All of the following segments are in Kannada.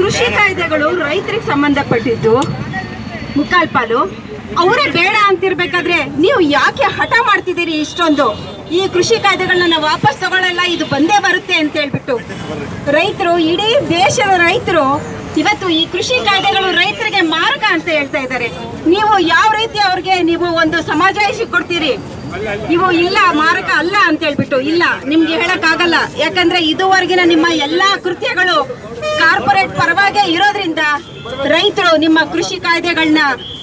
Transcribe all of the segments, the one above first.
ಕೃಷಿ ಕಾಯ್ದೆಗಳು ರೈತರಿಗೆ ಸಂಬಂಧಪಟ್ಟಿದ್ದು ಮುಕ್ಕಾಲ್ ಪಾಲು ಅವರೇ ಬೇಡ ಅಂತಿರ್ಬೇಕಾದ್ರೆ ನೀವು ಯಾಕೆ ಹಠ ಮಾಡ್ತಿದ್ದೀರಿ ಇಷ್ಟೊಂದು ಈ ಕೃಷಿ ಕಾಯ್ದೆಗಳನ್ನ ನಾವು ವಾಪಸ್ ತಗೊಳ್ಳಲ್ಲ ಇದು ಬಂದೇ ಬರುತ್ತೆ ಅಂತ ಹೇಳ್ಬಿಟ್ಟು ರೈತರು ಇಡೀ ದೇಶದ ರೈತರು ಇವತ್ತು ಈ ಕೃಷಿ ಕಾಯ್ದೆಗಳು ರೈತರಿಗೆ ಮಾರ್ಗ ಅಂತ ಹೇಳ್ತಾ ಇದ್ದಾರೆ ನೀವು ಯಾವ ರೀತಿ ಅವ್ರಿಗೆ ನೀವು ಒಂದು ಸಮಾಜಾಯಿಸಿ ಕೊಡ್ತೀರಿ ಇವು ಇಲ್ಲ ಮಾರಕ ಅಲ್ಲ ಅಂತ ಹೇಳ್ಬಿಟ್ಟು ಇಲ್ಲ ನಿಮ್ಗೆ ಹೇಳಕ್ ಆಗಲ್ಲ ಯಾಕಂದ್ರೆ ಇದುವರೆಗಿನ ನಿಮ್ಮ ಎಲ್ಲಾ ಕೃತ್ಯಗಳು ಕಾರ್ಪೊರೇಟ್ ಪರವಾಗೇ ಇರೋದ್ರಿಂದ ರೈತರು ನಿಮ್ಮ ಕೃಷಿ ಕಾಯ್ದೆಗಳನ್ನ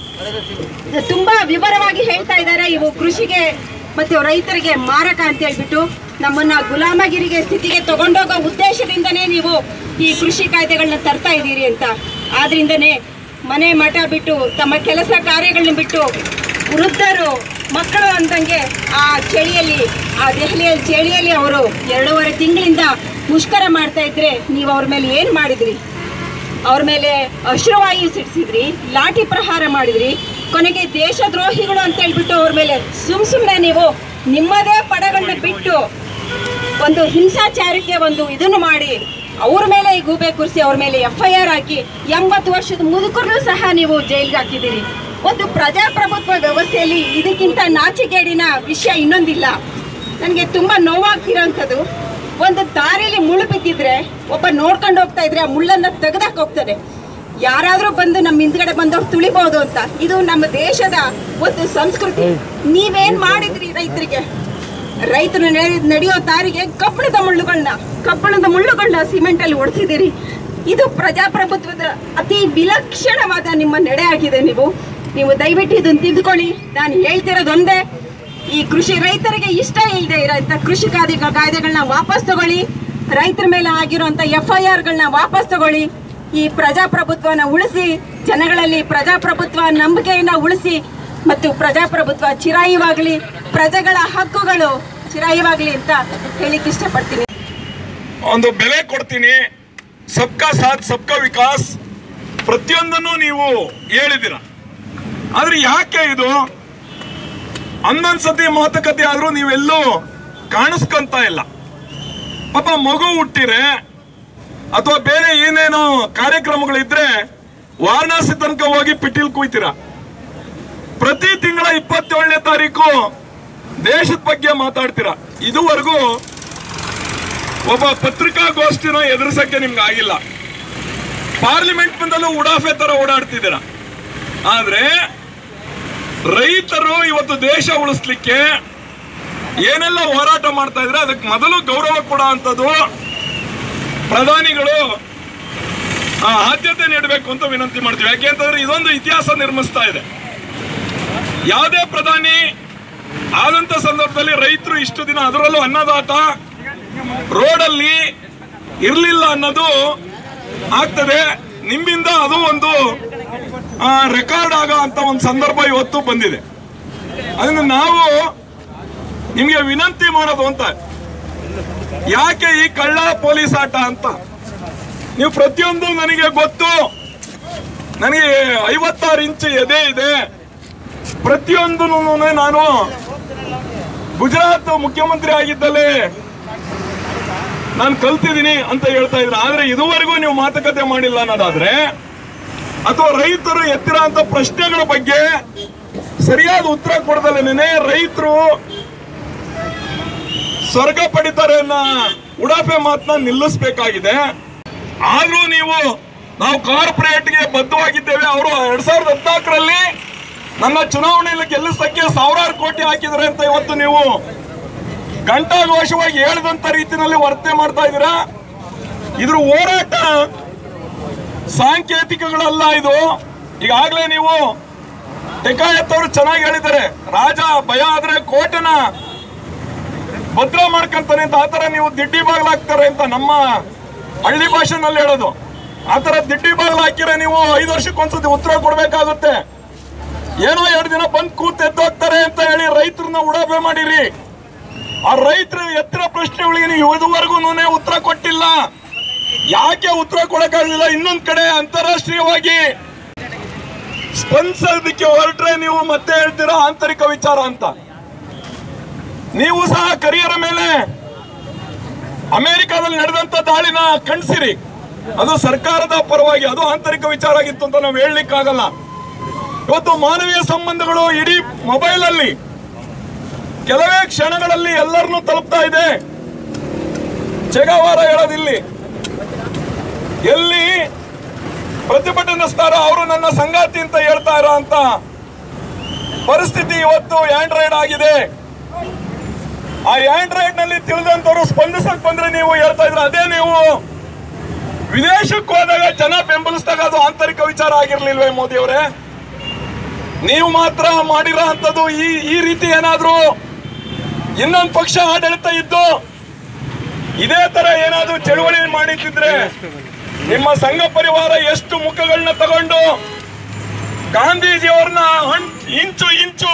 ತುಂಬಾ ವಿವರವಾಗಿ ಹೇಳ್ತಾ ಇದ್ದಾರೆ ಇವು ಕೃಷಿಗೆ ಮತ್ತು ರೈತರಿಗೆ ಮಾರಕ ಅಂತ ಹೇಳ್ಬಿಟ್ಟು ನಮ್ಮನ್ನ ಗುಲಾಮಗಿರಿಗೆ ಸ್ಥಿತಿಗೆ ತಗೊಂಡೋಗೋ ಉದ್ದೇಶದಿಂದನೇ ನೀವು ಈ ಕೃಷಿ ಕಾಯ್ದೆಗಳನ್ನ ತರ್ತಾ ಇದ್ದೀರಿ ಅಂತ ಆದ್ರಿಂದನೇ ಮನೆ ಮಠ ಬಿಟ್ಟು ತಮ್ಮ ಕೆಲಸ ಕಾರ್ಯಗಳನ್ನ ಬಿಟ್ಟು ವೃದ್ಧರು ಮಕ್ಕಳು ಅಂದಂಗೆ ಆ ಚಳಿಯಲ್ಲಿ ಆ ದೆಹಲಿಯಲ್ಲಿ ಚಳಿಯಲ್ಲಿ ಅವರು ಎರಡೂವರೆ ತಿಂಗಳಿಂದ ಮುಷ್ಕರ ಮಾಡ್ತಾ ಇದ್ರೆ ನೀವು ಅವ್ರ ಮೇಲೆ ಏನು ಮಾಡಿದ್ರಿ ಅವ್ರ ಮೇಲೆ ಅಶ್ರುವಾಯು ಸಿಡಿಸಿದ್ರಿ ಲಾಠಿ ಪ್ರಹಾರ ಮಾಡಿದ್ರಿ ಕೊನೆಗೆ ದೇಶದ್ರೋಹಿಗಳು ಅಂತ ಹೇಳ್ಬಿಟ್ಟು ಅವ್ರ ಮೇಲೆ ಸುಮ್ ಸುಮ್ಮನೆ ನೀವು ನಿಮ್ಮದೇ ಪಡಗಳನ್ನ ಬಿಟ್ಟು ಒಂದು ಹಿಂಸಾಚಾರಕ್ಕೆ ಒಂದು ಇದನ್ನು ಮಾಡಿ ಅವ್ರ ಮೇಲೆ ಈ ಗೂಬೆ ಕೂರಿಸಿ ಅವ್ರ ಮೇಲೆ ಎಫ್ ಐ ಆರ್ ಹಾಕಿ ಎಂಬತ್ತು ವರ್ಷದ ಮುದುಕರನ್ನು ಸಹ ನೀವು ಜೈಲ್ಗೆ ಹಾಕಿದ್ದೀರಿ ಒಂದು ಪ್ರಜಾಪ್ರಭುತ್ವ ವ್ಯವಸ್ಥೆಯಲ್ಲಿ ಇದಕ್ಕಿಂತ ನಾಚಿಗೇಡಿನ ವಿಷಯ ಇನ್ನೊಂದಿಲ್ಲ ನನಗೆ ತುಂಬ ನೋವಾಗ್ತಿರೋಂಥದ್ದು ಒಂದು ದಾರಿಲಿ ಮುಳ್ಳು ಬಿದ್ದಿದ್ರೆ ಒಬ್ಬ ನೋಡ್ಕೊಂಡು ಹೋಗ್ತಾ ಇದ್ರೆ ಆ ಮುಳ್ಳನ್ನ ತೆಗೆದಾಕ್ ಹೋಗ್ತಾನೆ ಯಾರಾದ್ರೂ ಬಂದು ನಮ್ಮ ಹಿಂದ್ಗಡೆ ಬಂದವ್ರು ತುಳಿಬಹುದು ಅಂತ ಇದು ನಮ್ಮ ದೇಶದ ಒಂದು ಸಂಸ್ಕೃತಿ ನೀವೇನ್ ಮಾಡಿದ್ರಿ ರೈತರಿಗೆ ರೈತರು ನಡೆ- ನಡೆಯೋ ದಾರಿಗೆ ಕಬ್ಬಣದ ಮುಳ್ಳುಗಳನ್ನ ಕಬ್ಬಣದ ಮುಳ್ಳುಗಳನ್ನ ಸಿಮೆಂಟ್ ಅಲ್ಲಿ ಹೊಡ್ಸಿದ್ದೀರಿ ಇದು ಪ್ರಜಾಪ್ರಭುತ್ವದ ಅತಿ ವಿಲಕ್ಷಣವಾದ ನಿಮ್ಮ ನಡೆ ಆಗಿದೆ ನೀವು ನೀವು ದಯವಿಟ್ಟು ಇದನ್ನ ತಿದ್ದುಕೊಳ್ಳಿ ನಾನು ಹೇಳ್ತಿರೋದೊಂದೇ ಈ ಕೃಷಿ ರೈತರಿಗೆ ಇಷ್ಟ ಇಲ್ಲದೆ ಇರೋಂಥ ಕೃಷಿ ಕಾಯ್ದೆ ಕಾಯ್ದೆಗಳನ್ನ ವಾಪಸ್ ತಗೊಳ್ಳಿ ರೈತರ ಮೇಲೆ ಆಗಿರುವಂಥ ಎಫ್ ಐ ಆರ್ಗಳನ್ನ ವಾಪಸ್ ತಗೊಳ್ಳಿ ಈ ಪ್ರಜಾಪ್ರಭುತ್ವನ ಉಳಿಸಿ ಜನಗಳಲ್ಲಿ ಪ್ರಜಾಪ್ರಭುತ್ವ ನಂಬಿಕೆಯನ್ನ ಉಳಿಸಿ ಮತ್ತು ಪ್ರಜಾಪ್ರಭುತ್ವ ಚಿರಾಯುವಾಗಲಿ ಪ್ರಜೆಗಳ ಹಕ್ಕುಗಳು ಚಿರಾಯುವಾಗಲಿ ಅಂತ ಹೇಳಿಕ್ಕೆ ಇಷ್ಟಪಡ್ತೀನಿ ಒಂದು ಬೆಲೆ ಕೊಡ್ತೀನಿ ಸಬ್ಕಾ ಸಾಥ್ ಸಬ್ಕಾ ವಿಕಾಸ್ ಪ್ರತಿಯೊಂದನ್ನು ನೀವು ಹೇಳಿದಿರ ಆದ್ರೆ ಯಾಕೆ ಇದು ಹನ್ನೊಂದು ಸತಿ ಮಾತುಕತೆ ಆದ್ರೂ ನೀವೆಲ್ಲೂ ಕಾಣಿಸ್ಕೊಂತ ಇಲ್ಲ ಪಾಪ ಮಗು ಹುಟ್ಟಿರೆ ಅಥವಾ ಬೇರೆ ಏನೇನೋ ಕಾರ್ಯಕ್ರಮಗಳಿದ್ರೆ ವಾರಣಾಸಿ ತನಕ ಹೋಗಿ ಪಿಟೀಲ್ ಕುಯ್ತೀರ ಪ್ರತಿ ತಿಂಗಳ ಇಪ್ಪತ್ತೇಳನೇ ತಾರೀಕು ದೇಶದ ಬಗ್ಗೆ ಮಾತಾಡ್ತೀರಾ ಇದುವರೆಗೂ ಒಬ್ಬ ಪತ್ರಿಕಾಗೋಷ್ಠಿನ ಎದುರಿಸಕ್ಕೆ ನಿಮ್ಗೆ ಆಗಿಲ್ಲ ಪಾರ್ಲಿಮೆಂಟ್ ಬಂದಲ್ಲೂ ಉಡಾಫೆ ತರ ಓಡಾಡ್ತಿದ್ದೀರ ಆದ್ರೆ ರೈತರು ಇವತ್ತು ದೇಶ ಉಳಿಸ್ಲಿಕ್ಕೆ ಏನೆಲ್ಲ ಹೋರಾಟ ಮಾಡ್ತಾ ಇದ್ರೆ ಅದಕ್ಕೆ ಮೊದಲು ಗೌರವ ಕೊಡೋ ಅಂಥದ್ದು ಪ್ರಧಾನಿಗಳು ಆ, ಆದ್ಯತೆ ನೀಡಬೇಕು ಅಂತ ವಿನಂತಿ ಮಾಡ್ತೀವಿ ಯಾಕೆಂತಂದ್ರೆ ಇದೊಂದು ಇತಿಹಾಸ ನಿರ್ಮಿಸ್ತಾ ಇದೆ ಯಾವುದೇ ಪ್ರಧಾನಿ ಆದಂತ ಸಂದರ್ಭದಲ್ಲಿ ರೈತರು ಇಷ್ಟು ದಿನ ಅದರಲ್ಲೂ ಅನ್ನದಾತ ರೋಡಲ್ಲಿ ಇರಲಿಲ್ಲ ಅನ್ನೋದು ಆಗ್ತದೆ ನಿಮ್ಮಿಂದ ಅದು ಒಂದು ರೆಕಾರ್ಡ್ ಆಗೋ ಅಂತ ಒಂದು ಸಂದರ್ಭ ಇವತ್ತು ಬಂದಿದೆ ಅದನ್ನು ನಾವು ನಿಮಗೆ ವಿನಂತಿ ಮಾಡೋದು ಅಂತ ಯಾಕೆ ಈ ಕಳ್ಳ ಪೊಲೀಸ್ ಆಟ ಅಂತ ನೀವು ಪ್ರತಿಯೊಂದು ನನಗೆ ಗೊತ್ತು ನನಗೆ ಐವತ್ತಾರು ಇಂಚು ಎದೆ ಇದೆ ಪ್ರತಿಯೊಂದು ನಾನು ಗುಜರಾತ್ ಮುಖ್ಯಮಂತ್ರಿ ಆಗಿದ್ದಲೇ ನಾನು ಕಲ್ತಿದ್ದೀನಿ ಅಂತ ಹೇಳ್ತಾ ಇದ್ರು ಆದ್ರೆ ಇದುವರೆಗೂ ನೀವು ಮಾತುಕತೆ ಮಾಡಿಲ್ಲ ಅನ್ನೋದಾದ್ರೆ ಅಥವಾ ರೈತರು ಎತ್ತಿರ ಅಂತ ಪ್ರಶ್ನೆಗಳ ಬಗ್ಗೆ ಸರಿಯಾದ ಉತ್ತರ ಕೊಡದಲ್ಲೇನೆ ರೈತರು ಸ್ವರ್ಗ ಪಡಿತಾರೆ ಅನ್ನೋ ಉಡಾಫೆ ಮಾತನ್ನ ನಿಲ್ಲಿಸಬೇಕಾಗಿದೆ ಆದ್ರೂ ನೀವು ನಾವು ಕಾರ್ಪೊರೇಟ್ಗೆ ಬದ್ಧವಾಗಿದ್ದೇವೆ ಅವರು ಎರಡ್ ಸಾವಿರದ ಹದಿನಾಲ್ಕರಲ್ಲಿ ನನ್ನ ಚುನಾವಣೆಯಲ್ಲಿ ಗೆಲ್ಲಿಸಕ್ಕೆ ಸಾವಿರಾರು ಕೋಟಿ ಹಾಕಿದ್ದಾರೆ ಅಂತ ಇವತ್ತು ನೀವು ಘಂಟಾಘೋಷವಾಗಿ ಹೇಳಿದಂತ ರೀತಿಯಲ್ಲಿ ವರ್ತನೆ ಮಾಡ್ತಾ ಇದ್ದೀರಾ ಇದ್ರ ಹೋರಾಟ ಸಾಂಕೇತಿಕಗಳಲ್ಲ ಇದು ಈಗಾಗಲೇ ನೀವು ಟೆಕಾಯತ್ ಅವರು ಚೆನ್ನಾಗಿ ಹೇಳಿದ್ದಾರೆ ರಾಜ ಭಯ ಆದ್ರೆ ಕೋಟೆನ ಭದ್ರ ಮಾಡ್ಕೊಂತಾನೆ ಅಂತ ಆತರ ನೀವು ದಿಡ್ಡಿ ಬಾಗ್ಲಾಗ್ತಾರೆ ಅಂತ ನಮ್ಮ ಹಳ್ಳಿ ಭಾಷೆನಲ್ಲಿ ಹೇಳೋದು ಆತರ ದಿಡ್ಡಿ ಬಾಗ್ಲು ಹಾಕಿದ್ರೆ ನೀವು ಐದು ವರ್ಷಕ್ಕೊಂದ್ಸತಿ ಉತ್ತರ ಕೊಡ್ಬೇಕಾಗುತ್ತೆ ಏನೋ ಎರಡು ದಿನ ಬಂದ್ ಕೂತ್ ಎದ್ದೋಗ್ತಾರೆ ಅಂತ ಹೇಳಿ ರೈತರನ್ನ ಉಡಾಬೆ ಮಾಡಿರಿ ಆ ರೈತರ ಎತ್ತರ ಪ್ರಶ್ನೆಗಳಿಗೆ ನೀವು ಇದುವರೆಗೂ ಉತ್ತರ ಕೊಟ್ಟಿಲ್ಲ ಯಾಕೆ ಉತ್ತರ ಕೊಡಕ್ಕಾಗಲಿಲ್ಲ ಇನ್ನೊಂದ್ ಕಡೆ ಅಂತಾರಾಷ್ಟ್ರೀಯವಾಗಿ ಸ್ಪಂದಿಸೋದಕ್ಕೆ ಹೊರಟ್ರೆ ನೀವು ಮತ್ತೆ ಹೇಳ್ತೀರಾ ಆಂತರಿಕ ವಿಚಾರ ಅಂತ ನೀವು ಸಹ ಕರಿಯರ ಮೇಲೆ ಅಮೆರಿಕಾದಲ್ಲಿ ನಡೆದಂತ ದಾಳಿನ ಕಣ್ಸಿರಿ ಅದು ಸರ್ಕಾರದ ಪರವಾಗಿ ಅದು ಆಂತರಿಕ ವಿಚಾರ ಆಗಿತ್ತು ಅಂತ ನಾವು ಹೇಳಲಿಕ್ಕಾಗಲ್ಲ ಇವತ್ತು ಮಾನವೀಯ ಸಂಬಂಧಗಳು ಇಡೀ ಮೊಬೈಲ್ ಅಲ್ಲಿ ಕೆಲವೇ ಕ್ಷಣಗಳಲ್ಲಿ ಎಲ್ಲರನ್ನೂ ತಲುಪ್ತಾ ಇದೆ ಚೆಗವಾರ ಹೇಳೋದಿಲ್ಲಿ ಎಲ್ಲಿ ಪ್ರತಿಭಟನೆಸ್ತಾರ ಅವರು ನನ್ನ ಸಂಗಾತಿ ಅಂತ ಹೇಳ್ತಾ ಇರೋ ಅಂತ ಪರಿಸ್ಥಿತಿ ಇವತ್ತು ಆಂಡ್ರಾಯ್ಡ್ ಆಗಿದೆ ಆ ಆಂಡ್ರಾಯ್ಡ್ ನಲ್ಲಿ ತಿಳಿದಂತವ್ರು ಸ್ಪಂದಿಸಕ್ ಬಂದ್ರೆ ನೀವು ಹೇಳ್ತಾ ಇದ್ರೆ ಅದೇ ನೀವು ವಿದೇಶಕ್ಕೆ ಹೋದಾಗ ಜನ ಬೆಂಬಲಿಸಿದಾಗ ಅದು ಆಂತರಿಕ ವಿಚಾರ ಆಗಿರ್ಲಿಲ್ವೇ ಮೋದಿ ಅವರೇ ನೀವು ಮಾತ್ರ ಮಾಡಿರೋ ಅಂತದ್ದು ಈ ಈ ರೀತಿ ಏನಾದ್ರೂ ಇನ್ನೊಂದು ಪಕ್ಷ ಆಡಳಿತ ಇದ್ದು ಇದೇ ತರ ಏನಾದ್ರೂ ಚಳುವಳಿ ಮಾಡಿದ್ರೆ ನಿಮ್ಮ ಸಂಘ ಪರಿವಾರ ಎಷ್ಟು ಮುಖಗಳನ್ನ ತಗೊಂಡು ಗಾಂಧೀಜಿಯವ್ರನ್ನ ಹಣ್- ಇಂಚು ಇಂಚು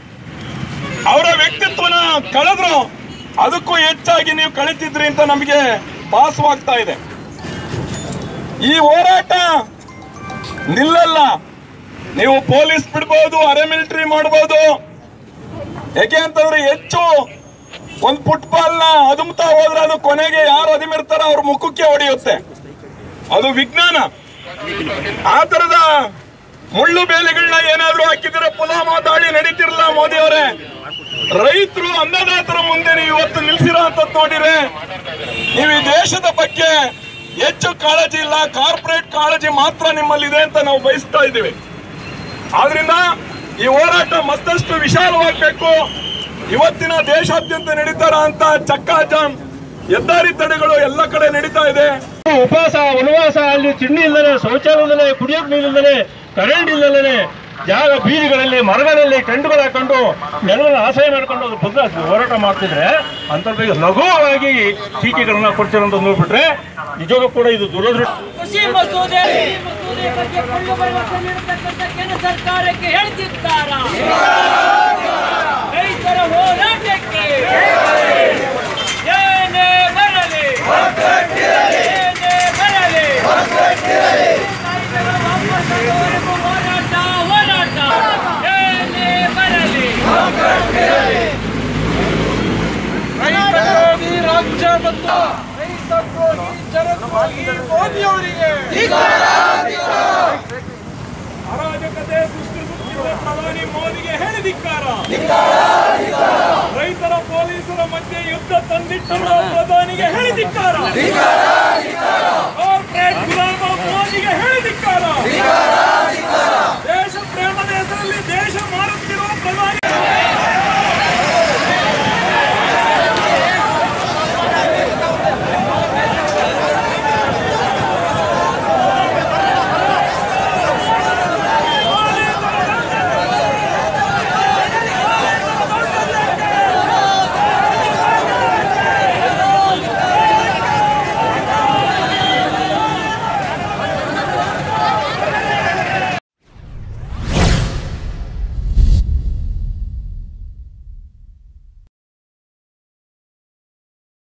ಅವರ ವ್ಯಕ್ತಿತ್ವನ ಕಳೆದ್ರು ಅದಕ್ಕೂ ಹೆಚ್ಚಾಗಿ ನೀವು ಕಳಿತಿದ್ರಿ ಅಂತ ನಮಗೆ ಭಾಸವಾಗ್ತಾ ಇದೆ ಈ ಹೋರಾಟ ನಿಲ್ಲಲ್ಲ ನೀವು ಪೊಲೀಸ್ ಬಿಡ್ಬೋದು ಅರೆ ಮಿಲಿಟರಿ ಮಾಡ್ಬೋದು ಯಾಕೆ ಅಂತಂದ್ರೆ ಹೆಚ್ಚು ಒಂದು ಫುಟ್ಬಾಲ್ನ ಅದುಮ್ತಾ ಹೋದ್ರೆ ಅದು ಕೊನೆಗೆ ಯಾರು ಅದಿಮಿರ್ತಾರ ಅವ್ರ ಮುಖಕ್ಕೆ ಹೊಡೆಯುತ್ತೆ ಅದು ವಿಜ್ಞಾನ ಆ ತರದ ಮುಳ್ಳು ಬೇಲಿಗಳನ್ನ ಏನಾದ್ರೂ ಹಾಕಿದ್ರೆ ಪುಲ್ವಾಮಾ ದಾಳಿ ನಡೀತಿರಲ್ಲ ಮೋದಿ ಅವರೇ ರೈತರು ಅನ್ನದಾತರ ಮುಂದೆ ನೀವು ಇವತ್ತು ನಿಲ್ಸಿರೋ ಅಂತದ್ ನೋಡಿದ್ರೆ ನೀವು ಈ ದೇಶದ ಬಗ್ಗೆ ಹೆಚ್ಚು ಕಾಳಜಿ ಇಲ್ಲ ಕಾರ್ಪೊರೇಟ್ ಕಾಳಜಿ ಮಾತ್ರ ನಿಮ್ಮಲ್ಲಿ ಇದೆ ಅಂತ ನಾವು ಬಯಸ್ತಾ ಇದ್ದೀವಿ ಆದ್ರಿಂದ ಈ ಹೋರಾಟ ಮತ್ತಷ್ಟು ವಿಶಾಲವಾಗಬೇಕು ಇವತ್ತಿನ ದೇಶಾದ್ಯಂತ ನಡೀತಾರ ಅಂತ ಚಕ್ಕಾ ಜಾಮ್ ಹೆದ್ದಾರಿ ತಡೆಗಳು ಎಲ್ಲ ಕಡೆ ನಡೀತಾ ಇದೆ ಉಪವಾಸ ವನವಾಸ ಅಲ್ಲಿ ತಿಂಡಿ ಇಲ್ಲದೆ ಶೌಚಾಲಯ ಇಲ್ಲದೆ ಕುಡಿಯೋಕ್ ನೀರಿಲ್ಲದೆ ಕರೆಂಟ್ ಇಲ್ಲದೆ ಜಾಗ ಬೀದಿಗಳಲ್ಲಿ ಮರಗಳಲ್ಲಿ ಟೆಂಟ್ಗಳು ಹಾಕೊಂಡು ನೆಲವನ್ನು ಆಶ್ರಯ ಮಾಡ್ಕೊಂಡು ಅದು ಬದಲ ಹೋರಾಟ ಮಾಡ್ತಿದ್ರೆ ಅಂತರ ಬಗ್ಗೆ ಲಘುವಾಗಿ ಟೀಕೆಗಳನ್ನ ಕೊಡ್ತಿರೋಂತ ನೋಡ್ಬಿಟ್ರೆ ನಿಜವಾಗೂ ಕೂಡ ಇದು ದುರದೃಷ್ಟ ಕೃಷಿ ಮಸೂದೆ ಮಸೂದೆ ಬಗ್ಗೆ ಕೊಳ್ಳು ಭರವಸೆ ನೀಡತಕ್ಕಂಥ ಕೇಂದ್ರ ಸರ್ಕಾರಕ್ಕೆ ಹೇಳ್ತಿದ್ದಾರ ರೈತರ ಹೋರಾಟಕ್ಕೆ ಏನೇ ಬರಲಿ ಏನೇ ಬರಲಿ ರೈತರ ವಾಪಸ್ ಆಗುವವರೆಗೂ ಹೋರಾಟ ಹೋರಾಟ ಏನೇ ಬರಲಿ ಅರಾಜಕತೆ ಸೃಷ್ಟಿಸುತ್ತಿರುವ ಪ್ರಧಾನಿ ಮೋದಿಗೆ ಹೇಳಿದಿಕ್ಕಾರ ರೈತರ ಪೊಲೀಸರ ಮಧ್ಯೆ ಯುದ್ಧ ತಂದಿಟ್ಟರುವ ಪ್ರಧಾನಿಗೆ ಹೇಳಿದಿಕ್ಕಾರ